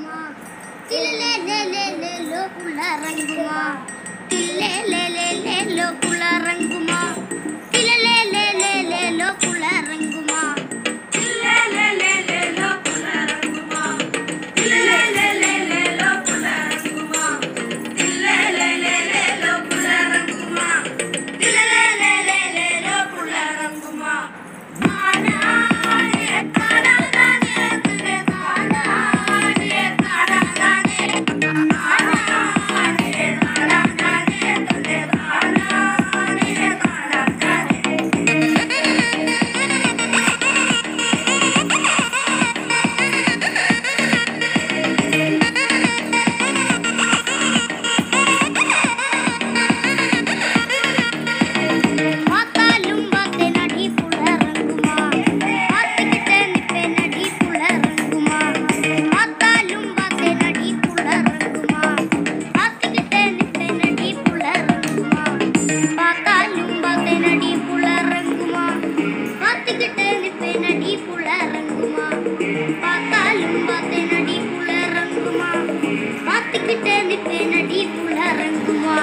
തില്ലേലേലേലേലോ പുള്ളറങ്ങുമാ തില്ലേലേലേലേലോ പുള്ളറങ്ങുമാ തില്ലേലേലേലേലോ പുള്ളറങ്ങുമാ തില്ലേലേലേലേലോ പുള്ളറങ്ങുമാ തില്ലേലേലേലേലോ പുള്ളറങ്ങുമാ തില്ലേലേലേലേലോ പുള്ളറങ്ങുമാ തില്ലേലേലേലേലോ പുള്ളറങ്ങുമാ ആനാനെ കടലാനെ തുലെ കാനാനെ കടലാനെ ആനാനെ കടലാനെ തുലെ കാനാനെ കടലാനെ പാത്താലും പാത്തേനടി പുള്ളറങ്ങുമാ പാത്തിക്കിട്ട് നിപ്പേനടി പുള്ളറങ്ങുമാ പാത്താലും പാത്തേനടി പുള്ളറങ്ങുമാ പാത്തിക്കിട്ട് നിപ്പേനടി പുള്ളറങ്ങുമാ പാത്താലും പാത്തേനടി പുള്ളറങ്ങുമാ പാത്തിക്കിട്ട് നിപ്പേനടി പുള്ളറങ്ങുമാ പാത്താലും പാത്തേനടി പുള്ളറങ്ങുമാ പാത്തിക്കിട്ട് നിപ്പേനടി പുള്ളറങ്ങുമാ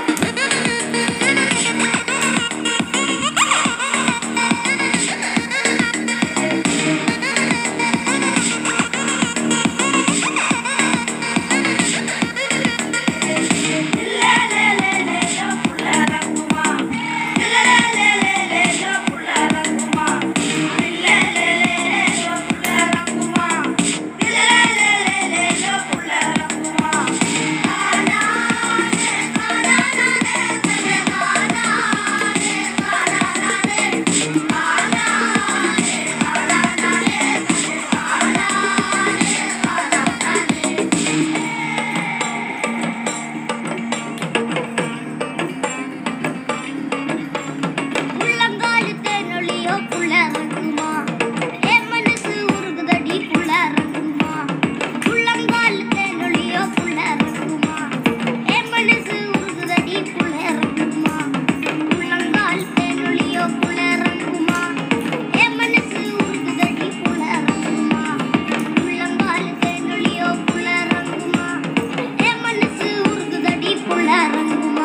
உள்ளங்காலுத்தேனொளியோ புள்ளறங்குமா என் மனசு உருகுதடி புள்ளறங்குமா உள்ளங்காலுத்தேனொளியோ புள்ளறங்குமா என் மனசு உருகுதடி புள்ளறங்குமா உள்ளங்காலுத்தேனொளியோ புள்ளறங்குமா என் மனசு உருகுதடி புள்ளறங்குமா உள்ளங்காலுத்தேனொளியோ புள்ளறங்குமா என் மனசு உருகுதடி புள்ளறங்குமா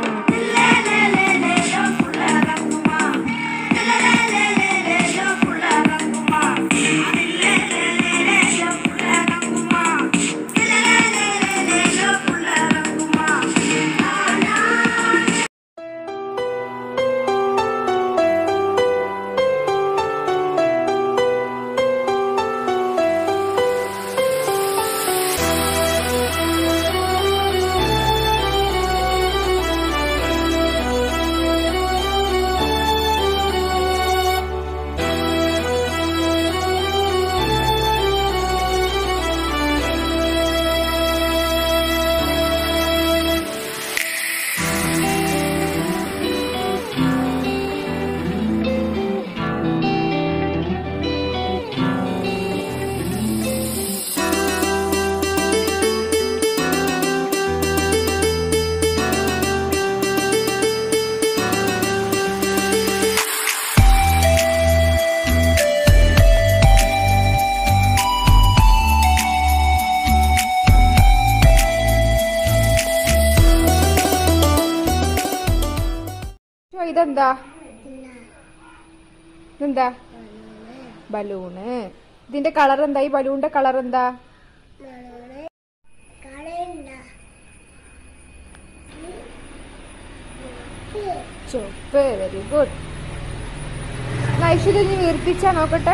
ചോ, ഇതെന്താ ഇതെന്താ ബലൂണ് ഇതിന്റെ കളർ എന്താ ഈ ബലൂണിന്റെ കളർ എന്താ ചുവപ്പ് വെരി ഗുഡ് ഐശ്വര്യ നീ വീർപ്പിച്ചാ നോക്കട്ടെ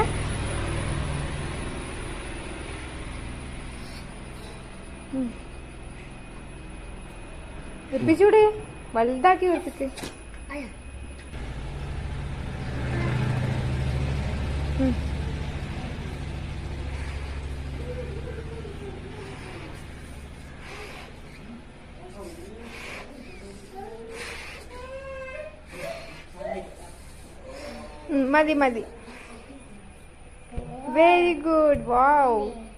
ഉം. വീർപ്പിച്ചൂടെ വലുതാക്കി വീർപ്പിക്ക് ഉം. ഉം, മതി മതി വെരി ഗുഡ് വാവ്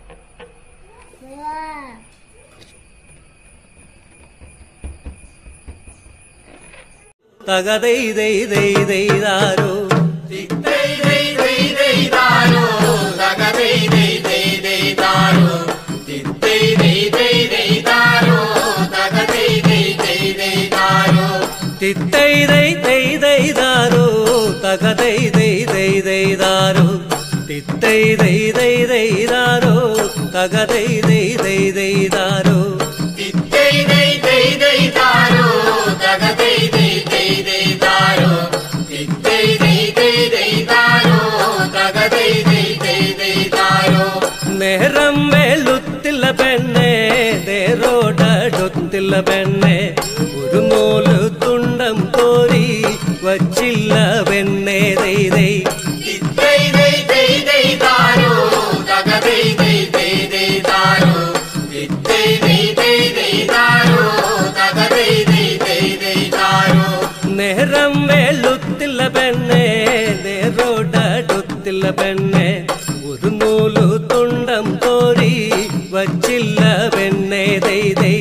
തകതെയ്തെയ്തെയ്തെയ്താരോ തിത്തൈ തിത്തൈ ദൈ ദൈ ദൈ ദാരോ തക ദൈ ദൈ ദൈ ദൈ ദാരോ തിത്തൈ ദൈ ദൈ ദൈ ദാരോ തക ദൈ ദൈ ദൈ ദൈ ദാരോ നേരം വെളുത്തില്ല പെണ്ണെ നേരോടടുത്തില്ല പെണ്ണെ ഒരു നൂല് തുണ്ടം കോരി വച്ചില്ല പെണ്ണെ ദൈ ദൈ നേരം വെളുത്തില്ല പെണ്ണെ നേരോടടുത്തില്ല പെണ്ണെ ഒരു നൂലു തുണ്ടം കോരി വച്ചില്ല പെണ്ണെ ദൈ ദൈ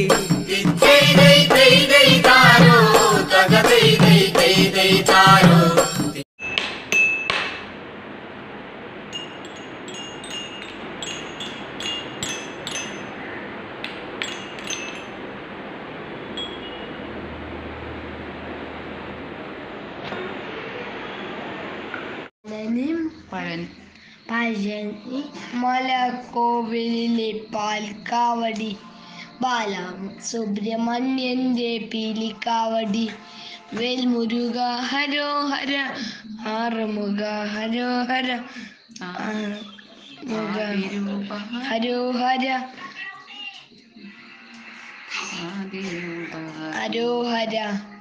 പഴനി പഴനി മലക്കോവിലിലെ പാൽക്കാവടി ബാല സുബ്രഹ്മണ്യന്റെ പീലിക്കാവടി വേൽമുരുക ഹരോ ഹര ആറുമുഖ ഹരോ ഹര ആറുമുഖ ഹരോ ഹര ഹരോ ഹര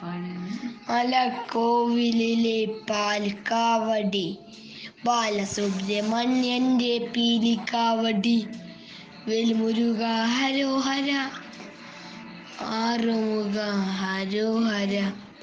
മലക്കോവിലിലെ പാൽക്കാവടി ബാലസുബ്രഹ്മണ്യന്റെ പീലിക്കാവടി വേൽമുരുക ഹരോ ഹര ആറുമുഖ ഹരോ ഹര